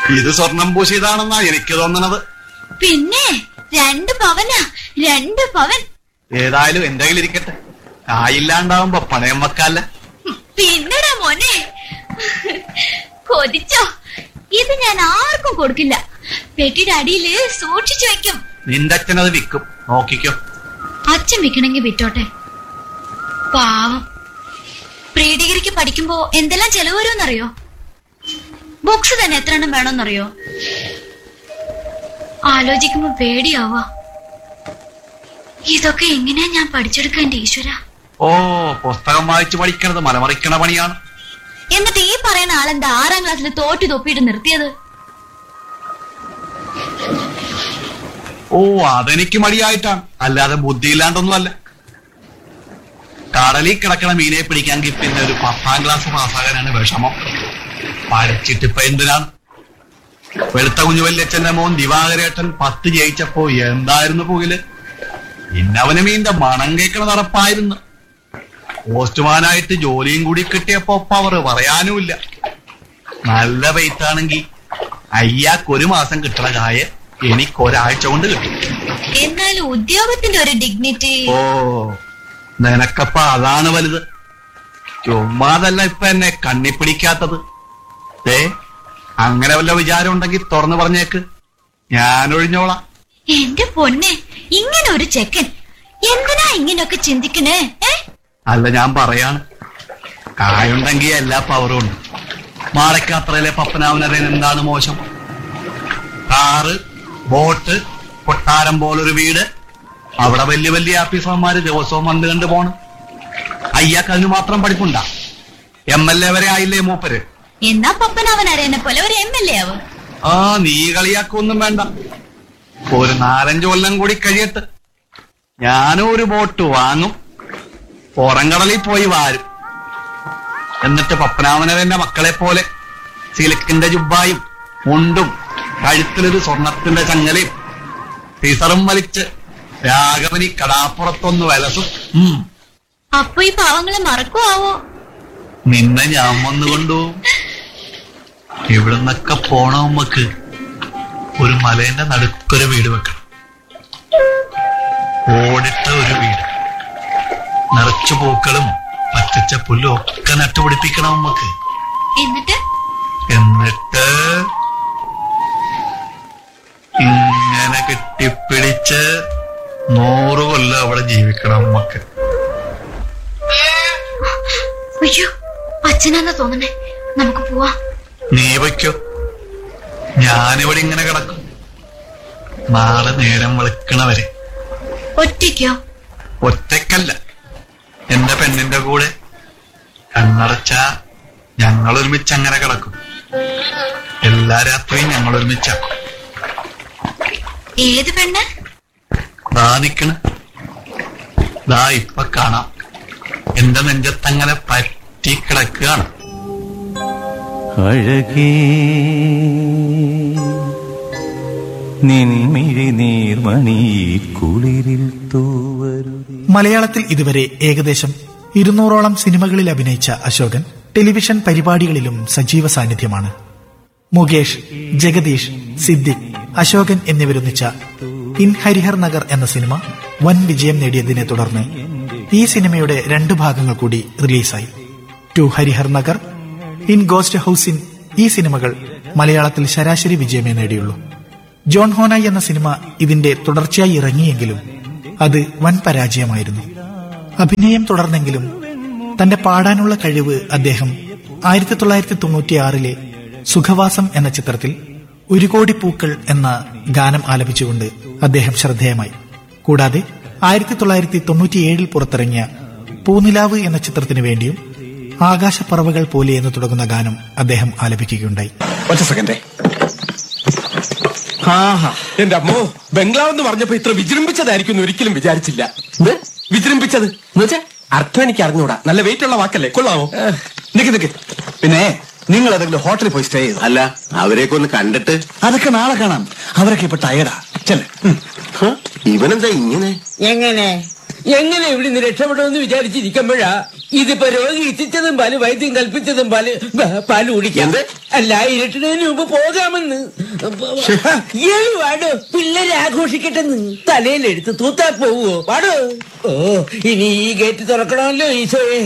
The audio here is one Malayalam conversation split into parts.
ഇത് സ്വർണം പൂശിയതാണെന്നാ എനിക്ക് തോന്നണത് പിന്നെ രണ്ട് പവനാ രണ്ട് പവൻ ഏതായാലും എന്റെ കയ്യിലിരിക്കട്ടെ കായില്ലാണ്ടാവുമ്പോ പണയം വെക്കാല്ല പിന്നടാ മോനെ കൊതിച്ചോ ഇത് ഞാൻ ആർക്കും കൊടുക്കില്ല പെട്ടിയുടെ അടിയില് സൂക്ഷിച്ചു വെക്കും നിന്റെ അച്ഛനത് വിൽക്കും നോക്കിക്കോ അച്ഛൻ വിൽക്കണമെങ്കിൽ വിറ്റോട്ടെ പാവം പ്രീ ഡിഗ്രിക്ക് പഠിക്കുമ്പോ എന്തെല്ലാം ചെലവ് വരുമെന്നറിയോ ബുക്സ് തന്നെ എത്ര എണ്ണം വേണമെന്നറിയോ ആലോചിക്കുമ്പോ പേടിയാവാ ഇതൊക്കെ എങ്ങനെയാ ഞാൻ പഠിച്ചെടുക്കുക എന്റെ ഈശ്വര ഓ പുസ്തകം വായിച്ചു പഠിക്കണത് മലമറിക്കണ പണിയാണ് എന്നിട്ട് ഈ പറയുന്ന ആളെന്താ ആറാം ക്ലാസ്സിൽ തോറ്റു തൊപ്പിയിട്ട് നിർത്തിയത് ഓ അതെനിക്ക് മടിയായിട്ടാണ് അല്ലാതെ ബുദ്ധിയില്ലാണ്ടൊന്നുമല്ല കടലിൽ കിടക്കണ മീനെ പിടിക്കാമെങ്കിൽ പിന്നെ ഒരു പത്താം ക്ലാസ് പാസ്സാകാനാണ് വിഷമം പഠിച്ചിട്ട് ഇപ്പൊ എന്തിനാണ് വെളുത്ത കുഞ്ഞു വല്യച്ഛന്റെ മോൻ ദിവാകരേട്ടൻ പത്ത് ജയിച്ചപ്പോ എന്തായിരുന്നു പുകില് ഇന്നവന് മീന്റെ മണം കേൾക്കണ നടപ്പായിരുന്നു പോസ്റ്റ്മാനായിട്ട് ജോലിയും കൂടി കിട്ടിയപ്പോ പവർ പറയാനുമില്ല നല്ല വെയിറ്റാണെങ്കിൽ അയ്യാക്ക് ഒരു മാസം കിട്ടണ കായ എനിക്ക് ഒരാഴ്ച കൊണ്ട് കിട്ടും എന്നാലും ഉദ്യോഗത്തിന്റെ ഒരു ഡിഗ്നിറ്റി ഓ നിനക്കപ്പ അതാണ് വലുത് ചുമ്മാതല്ല ഇപ്പൊ എന്നെ കണ്ണി പിടിക്കാത്തത് ഏ അങ്ങനെ വല്ല വിചാരം ഉണ്ടെങ്കിൽ തുറന്നു പറഞ്ഞേക്ക് ഞാൻ ഒഴിഞ്ഞോളാം എന്റെ പൊന്നെ ഇങ്ങനെ ഒരു ചെക്കൻ എന്തിനാ ഇങ്ങനെയൊക്കെ ചിന്തിക്കണേ ഏ അല്ല ഞാൻ പറയാണ് കായുണ്ടെങ്കിൽ എല്ലാ പവറും ഉണ്ട് മാടക്കാത്രയിലെ പപ്പനാവനരൻ എന്താണ് മോശം കാറ് ബോട്ട് കൊട്ടാരം പോലൊരു വീട് അവിടെ വലിയ വലിയ ആഫീസർമാര് ദിവസവും വന്ന് കണ്ട് പോണ് അയ്യാക്ക് അതിന് മാത്രം പഠിപ്പുണ്ടാ എം എൽ എ വരെ ആയില്ലേ മൂപ്പര് എന്നാ പപ്പനവൻ അറിയുന്ന പോലെ ഒരു എം എൽ എ ആവും ആ നീ കളിയാക്കൊന്നും വേണ്ട ഒരു നാലഞ്ച് കൊല്ലം കൂടി കഴിയട്ടെ ഞാനും ഒരു ബോട്ട് വാങ്ങും പുറംകടലിൽ പോയി വാരും എന്നിട്ട് പപ്പനാമനവന്റെ മക്കളെ പോലെ സിലിക്കിന്റെ ജുബായും മുണ്ടും കഴുത്തിലൊരു സ്വർണത്തിന്റെ ചങ്ങലയും ടീസറും വലിച്ച് രാഘവനി കടാപ്പുറത്തൊന്ന് വലസും ഉം, അപ്പൊ ഈ പാവങ്ങളെ മറക്കുവാവോ നിന്നെ ഞാൻ വന്നുകൊണ്ടുപോകും ഇവിടുന്നൊക്കെ പോണ നമുക്ക് ഒരു മലേന്റെ നടുക്കൊരു വീട് വെക്കണം ഓടിട്ട ഒരു വീട് നിറച്ചു പൂക്കളും പച്ചച്ച പുല്ലും ഒക്കെ നട്ടുപിടിപ്പിക്കണം നമുക്ക് എന്നിട്ട് എന്നിട്ട് ഇങ്ങനെ കെട്ടിപ്പിടിച്ച് നൂറ് കൊല്ലം അവിടെ ജീവിക്കണം നമുക്ക് അയ്യോ അച്ഛനാന്നാ തോന്നണേ നമുക്ക് പോവാ നീ വയ്ക്കോ ഞാനിവിടെ ഇങ്ങനെ കിടക്കും നാളെ നേരം വെളുക്കണവരെ ഒറ്റയ്ക്കോ ഒറ്റക്കല്ല എന്റെ പെണ്ണിന്റെ കൂടെ കണ്ണടച്ച ഞങ്ങൾ ഒരുമിച്ച് അങ്ങനെ കിടക്കും എല്ലാ രാത്രിയും ഞങ്ങൾ ഒരുമിച്ച ഏത് പെണ്ണ് ദാ നിക്കണ് ദാ ഇപ്പൊ കാണാം എന്റെ നെഞ്ചത്തങ്ങനെ പറ്റി കിടക്കുകയാണ് അഴകേ നിൻമിഴി നീർമണി കുളിരിൽ തൂവരുതേ മലയാളത്തിൽ ഇതുവരെ ഏകദേശം ഇരുന്നൂറോളം സിനിമകളിൽ അഭിനയിച്ച അശോകൻ ടെലിവിഷൻ പരിപാടികളിലും സജീവ സാന്നിധ്യമാണ് മുകേഷ് ജഗദീഷ് സിദ്ദിഖ് അശോകൻ എന്നിവരൊന്നിച്ച ഇൻ ഹരിഹർ നഗർ എന്ന സിനിമ വൻ വിജയം നേടിയതിനെ തുടർന്ന് ഈ സിനിമയുടെ രണ്ടു ഭാഗങ്ങൾ കൂടി റിലീസായി two Harihar Nagar in ghost house inn ഈ സിനിമകൾ മലയാളത്തിൽ ശരാശരി വിജയമേ നേടിയുള്ളൂ ജോൺ ഹോനായി എന്ന സിനിമ ഇതിന്റെ തുടർച്ചയായി ഇറങ്ങിയെങ്കിലും അത് വൻ പരാജയമായിരുന്നു അഭിനയം തുടർന്നെങ്കിലും തന്റെ പാടാനുള്ള കഴിവ് അദ്ദേഹം ആയിരത്തി തൊള്ളായിരത്തി തൊണ്ണൂറ്റിയാറിലെ സുഖവാസം എന്ന ചിത്രത്തിൽ ഒരു കോടി പൂക്കൾ എന്ന ഗാനം ആലപിച്ചുകൊണ്ട് അദ്ദേഹം ശ്രദ്ധേയമായി കൂടാതെ ആയിരത്തി തൊള്ളായിരത്തി തൊണ്ണൂറ്റിയേഴിൽ പുറത്തിറങ്ങിയ പൂനിലാവ് എന്ന ചിത്രത്തിനു വേണ്ടിയും ആകാശപ്പറവകൾ പോലെ എന്ന് തുടങ്ങുന്ന ഗാനം അദ്ദേഹം ആലപിക്കുകയുണ്ടായി ഒറ്റ സെക്കൻഡേ ആഹാ എന്റെ അമ്മോ ബംഗ്ലാവ് എന്ന് പറഞ്ഞപ്പോ ഇത്ര വിജൃംഭിച്ചതായിരിക്കും എന്ന് ഒരിക്കലും വിചാരിച്ചില്ല വിജൃംഭിച്ചത് എന്നുവെച്ചാ അർത്ഥം എനിക്ക് അറിഞ്ഞൂടാ നല്ല വെയിറ്റ് ഉള്ള വാക്കല്ലേ കൊള്ളാമോ നിക്ക് നിക്ക് പിന്നെ നിങ്ങൾ ഏതെങ്കിലും ഹോട്ടലിൽ പോയി സ്റ്റേ ചെയ്തു അല്ല അവരെയൊക്കെ ഒന്ന് കണ്ടിട്ട് അതൊക്കെ നാളെ കാണാം അവരൊക്കെ ഇപ്പൊ ടയർഡാ ചെല്ലേ ഹ, ഇവനെന്താ ഇങ്ങനെ എങ്ങനെ എങ്ങനെ ഇവിടെ നിന്ന് രക്ഷപ്പെടുമെന്ന് വിചാരിച്ചിരിക്കുമ്പോഴാ ഇതിപ്പോ രോഗി ഇച്ഛിച്ചതും പാല് വൈദ്യം കൽപ്പിച്ചതും പാല് ബ- പാല് കുടിക്കാം അല്ല ഇരുട്ടുന്നതിന് മുമ്പ് പോകാമെന്ന് ഏഴ് വാടോ പിള്ളേരെ ആഘോഷിക്കട്ടെന്ന് തലയിലെടുത്ത് തൂത്താ പോവോ വാടോ ഓ ഇനി ഈ ഗേറ്റ് തുറക്കണമല്ലോ ഈശോയെ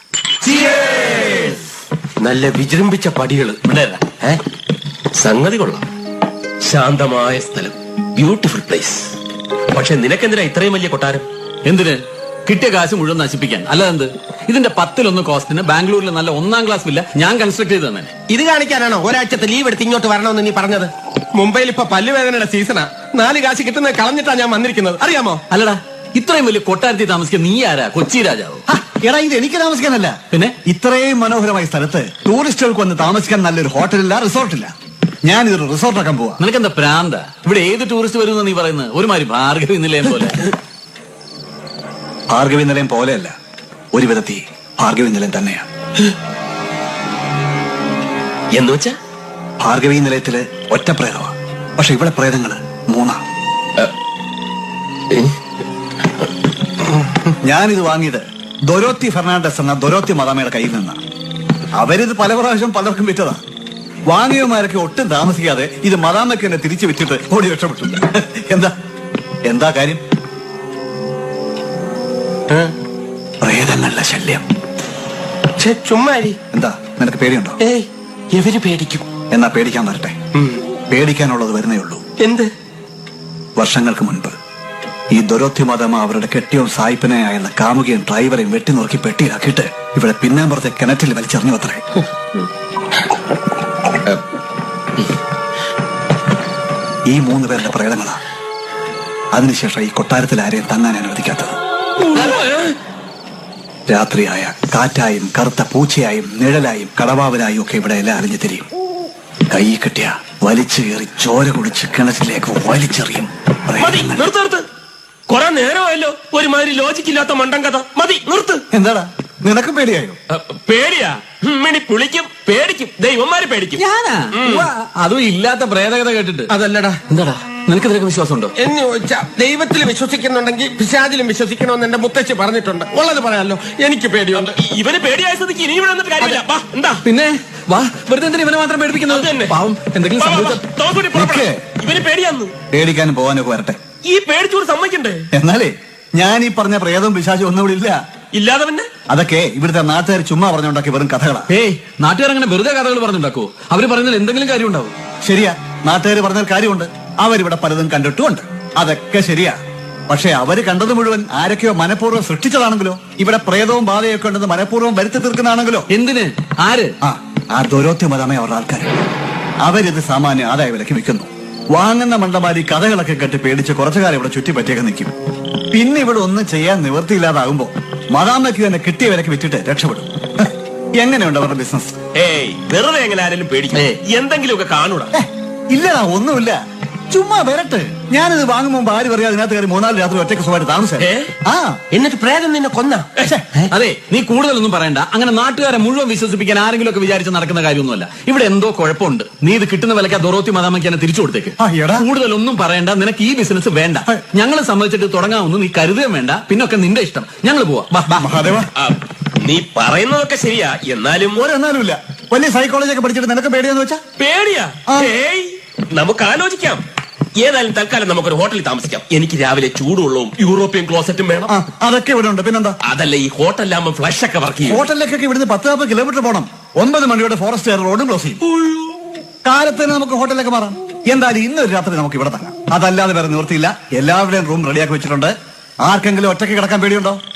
നല്ല വിജൃംഭിച്ച പടികള് ഇവിടെ ഏ സംഗതി കൊള്ളാം ശാന്തമായ സ്ഥലം ബ്യൂട്ടിഫുൾ പ്ലേസ് പക്ഷെ നിനക്കെന്തിനാ ഇത്രയും വലിയ കൊട്ടാരം എന്തിന് കിട്ടിയ കാശ് മുഴുവൻ നശിപ്പിക്കാൻ അല്ലാതെന്ത് ഇതിന്റെ പത്തിലൊന്ന് കോസ്റ്റിന് ബാംഗ്ലൂരിലെ നല്ല ഒന്നാം ക്ലാസ് വില്ല ഞാൻ കൺസ്ട്രക്ട് ചെയ്ത് തന്നെ ഇത് കാണിക്കാനാണോ ഒരാഴ്ചത്തെ ലീവ് എടുത്ത് ഇങ്ങോട്ട് വരണമെന്ന് നീ പറഞ്ഞത് മുംബൈയിൽ ഇപ്പൊ പല്ലുവേദനയുടെ സീസണാ നാല് കാശ് കിട്ടുന്നത് കളഞ്ഞിട്ടാ ഞാൻ വന്നിരിക്കുന്നത് അറിയാമോ അല്ലടാ ഇത്രയും വലിയ കൊട്ടാരത്തിൽ താമസിക്കാൻ നീ ആരാ കൊച്ചി രാജാവോ ഹ, എടാ ഇത് എനിക്ക് താമസിക്കാനല്ല പിന്നെ? ഇത്രയും മനോഹരമായ സ്ഥലത്ത് ടൂറിസ്റ്റുകൾക്ക് വന്ന് താമസിക്കാൻ നല്ലൊരു ഹോട്ടലില്ല റിസോർട്ടില്ല ഞാൻ ഇതൊരു റിസോർട്ടാക്കാൻ പോവാ നിനക്കെന്താ പ്രാന്ത ഇവിടെ ഏത് ടൂറിസ്റ്റ് വരുമെന്ന് നീ പറയുന്നത് ഒരുമാതിരി ഭാർഗവി നിലയം പോലെ ഭാർഗവി നിലയം പോലെയല്ല ഒരു വിധത്തിൽ ഭാർഗവി നിലയം തന്നെയാണ് എന്ന് വെച്ചാ ഭാർഗവി നിലയത്തില് ഒറ്റ പ്രേതമാ പക്ഷെ ഇവിടെ പ്രേതങ്ങള് മൂന്നാ ഞാനിത് വാങ്ങിയത് ദൊരോത്തി ഫെർണാണ്ടസ് എന്ന ദൊരോത്തി മദാമയുടെ കയ്യിൽ നിന്നാണ് അവരിത് പല പ്രാവശ്യം പലർക്കും വിറ്റതാ വാങ്ങിയവന്മാരൊക്കെ ഒട്ടും താമസിക്കാതെ ഇത് മദാമയ്ക്ക് തന്നെ തിരിച്ചു വിറ്റിട്ട് ഓടി രക്ഷപ്പെട്ടു എന്താ എന്താ കാര്യം പ്രേതങ്ങളുടെ ശല്യം ഛെ, ചുമ്മാരി എന്താ നിനക്ക് പേടിയുണ്ടോ ഏയ് എവര് പേടിക്കും എന്നാ പേടിക്കാൻ വരട്ടെ പേടിക്കാനുള്ളത് വരുന്നേ ഉള്ളൂ എന്ത് വർഷങ്ങൾക്ക് മുൻപ് ഈ ദുരോധ്യമതമ അവരുടെ കെട്ടിയവും സായിപ്പനായെന്ന കാമുകയും ഡ്രൈവറെയും വെട്ടിനുറുക്കി പെട്ടിയിലാക്കിയിട്ട് ഇവിടെ പിന്നാമ്പുറത്തെ കിണറ്റിൽ വലിച്ചെറിഞ്ഞു അത്രേ ഈ മൂന്ന് പേരുടെ പ്രേതങ്ങളാ അതിനുശേഷം ഈ കൊട്ടാരത്തിൽ ആരെയും തങ്ങാൻ അനുവദിക്കാത്തത് രാത്രിയായ കാറ്റായും കറുത്ത പൂച്ചയായും നിഴലായും കടവാവലായും ഒക്കെ ഇവിടെ എല്ലാം അലിഞ്ഞു തിരിയും കൈ കിട്ടിയ വലിച്ചു കയറി ചോര കുടിച്ച് കിണറ്റിലേക്ക് വലിച്ചെറിയും മതി പ്രേതങ്ങൾ. നിർത്ത് നിർത്ത് കൊറേ നേരമായല്ലോ ഒരുമാതിരി ലോജിക് ഇല്ലാത്ത മണ്ടൻ കഥ മതി നിർത്ത് എന്താടാ നിനക്കും പേടിയായോ അ, പേടിയാ ഉം, മിണി പുളിക്കും പേടിക്കും ദൈവന്മാര് പേടിക്കും ഞാനാ ഉവ്വ, അതും ഇല്ലാത്ത പ്രേതകഥ കേട്ടിട്ട് അതല്ലടാ എന്താടാ നിനക്ക് നിനക്ക് വിശ്വാസമുണ്ടോ എന്ന് ചോദിച്ചാ ദൈവത്തിൽ വിശ്വസിക്കുന്നുണ്ടെങ്കിൽ പിശാചിലും വിശ്വസിക്കണമെന്ന് എന്റെ മുത്തച്ഛി പറഞ്ഞിട്ടുണ്ട് ഉള്ളത് പറയാലോ എനിക്ക് പേടിയുണ്ട് ഇവന് പേടിയായ സ്ഥിതിക്ക് ഇനി ഇവിടെ വന്നിട്ട് കാര്യമില്ല വാ എന്താ പിന്നെ വാ വെറുതെ എന്തിനാ ഇവനെ മാത്രം പേടിപ്പിക്കുന്നത് അത് തന്നെ. പാവം എന്തെങ്കിലും വാ, വാ, വാ. സംഭവിച്ച തോമസ് കുട്ടി, പുറപ്പെടാം. നിക്ക്. ഇവന് പേടിയാന്ന് പേടിക്കാനും പോകാനും ഒക്കെ വരട്ടെ ഈ പേടിച്ചൂട് സമ്മതിക്കണ്ടേ എന്നാലേ ഞാൻ ഈ പറഞ്ഞ പ്രേതവും പിശാചും ഒന്നും ഇവിടെ ഇല്ല ഇല്ലാതെ പിന്നെ അതൊക്കെ ഇവിടുത്തെ നാട്ടുകാർ ചുമ്മാ പറഞ്ഞുണ്ടാക്കി വെറും കഥകളാ ഏയ് നാട്ടുകാരങ്ങനെ വെറുതെ കഥകൾ പറഞ്ഞുണ്ടാക്കോ അവര് പറയുന്നതിൽ എന്തെങ്കിലും കാര്യം ഉണ്ടാവും ശരിയാ നാട്ടുകാർ പറഞ്ഞ കാര്യമുണ്ട് അവരിവിടെ പലതും കണ്ടിട്ടുമുണ്ട് അതൊക്കെ ശരിയാ പക്ഷെ അവര് കണ്ടത് മുഴുവൻ ആരൊക്കെയോ മനഃപൂർവ്വം സൃഷ്ടിച്ചതാണെങ്കിലോ ഇവിടെ പ്രേതവും ബാധയൊക്കെ ഉണ്ടെന്ന് മനഃപൂർവ്വം വരുത്തി തീർക്കുന്നതാണെങ്കിലോ എന്തിന് ആര് ആ ആ ദുരോത്യമതമേ അവരുടെ ആൾക്കാർ അവരിത് സാമാന്യ ആദായ വിലക്ക് വിൽക്കുന്നു വാങ്ങുന്ന മണ്ടമാരി കഥകളൊക്കെ കെട്ടി പേടിച്ച് കുറച്ചു കാലം ഇവിടെ ചുറ്റിപ്പറ്റിയൊക്കെ നിൽക്കും പിന്നെ ഇവിടെ ഒന്നും ചെയ്യാൻ നിവൃത്തിയില്ലാതാകുമ്പോ മതാമയ്ക്ക് തന്നെ കിട്ടിയ വിലക്ക് വിറ്റിട്ട് രക്ഷപ്പെടും ഹ്, എങ്ങനെയുണ്ട് അവരുടെ ബിസിനസ് ഏയ് വെറുതെ എങ്ങനെ ആരെങ്കിലും പേടിക്കും ഏയ്. എന്തെങ്കിലുമൊക്കെ കാണൂടാ ഇല്ലടാ ഒന്നുമില്ല ചുമ്മാ വരട്ടെ ഞാനിത് വാങ്ങുമ്പോ ആര് പറയാ അതിനകത്ത് കയറി മൂന്നാല് രാത്രി ഒറ്റയ്ക്ക് സുഖമായിട്ട് താമസം ഏ? ആ എന്നിട്ട് പ്രേതം നിന്നെ കൊന്ന അതെ നീ കൂടുതലൊന്നും പറയണ്ട അങ്ങനെ നാട്ടുകാരെ മുഴുവൻ വിശ്വസിപ്പിക്കാൻ ആരെങ്കിലും ഒക്കെ വിചാരിച്ച് നടക്കുന്ന കാര്യമൊന്നുമല്ല ഇവിടെ എന്തോ കുഴപ്പമുണ്ട് നീ ഇത് കിട്ടുന്ന വിലക്ക് ആ ദൊറോത്തി മതാമയ്ക്ക് തന്നെ തിരിച്ചു കൊടുത്തേക്ക് ആ, എടാ. കൂടുതലൊന്നും പറയണ്ട നിനക്ക് ഈ ബിസിനസ് വേണ്ട ഞങ്ങളെ സംബന്ധിച്ചിട്ട് തുടങ്ങാമെന്ന് നീ കരുതുകയും വേണ്ട പിന്നെ ഒക്കെ നിന്റെ ഇഷ്ടം ഞങ്ങൾ പോവാ വാ, വാ. മഹാദേവ ആ, നീ പറയുന്നതൊക്കെ ശരിയാ എന്നാലും ഒരെന്നാലും ഇല്ല വലിയ സൈക്കോളജി ഒക്കെ പഠിച്ചിട്ട് നിനക്ക് പേടിയെന്ന് വെച്ചാ പേടിയാ ആ. ഏയ് നമുക്ക് ആലോചിക്കാം ഏതായാലും തൽക്കാലം നമുക്കൊരു ഹോട്ടലിൽ താമസിക്കാം എനിക്ക് രാവിലെ ചൂടുള്ളവും യൂറോപ്യൻ ക്ലോസറ്റും വേണം ആ അതൊക്കെ ഇവിടെ ഉണ്ട് പിന്നെന്താ അതല്ല ഈ ഹോട്ടലിലാകുമ്പോ ഫ്ലഷ് ഒക്കെ വർക്ക് ചെയ്യും ഹോട്ടലിലേക്കൊക്കെ ഇവിടുന്ന് പത്ത് നാൽപ്പത് കിലോമീറ്റർ പോകണം ഒമ്പത് മണിയോടെ ഫോറസ്റ്റ് എയർ റോഡും ക്ലോസ് ചെയ്യും കാലത്ത് തന്നെ നമുക്ക് ഹോട്ടലിലേക്ക് മാറാം എന്തായാലും ഇന്നൊരു രാത്രി നമുക്ക് ഇവിടെ തങ്ങാം അതല്ലാതെ വേറെ നിവൃത്തിയില്ല എല്ലാവരുടെയും റൂം റെഡിയാക്കി വെച്ചിട്ടുണ്ട് ആർക്കെങ്കിലും ഒറ്റയ്ക്ക് കിടക്കാൻ പേടിയുണ്ടോ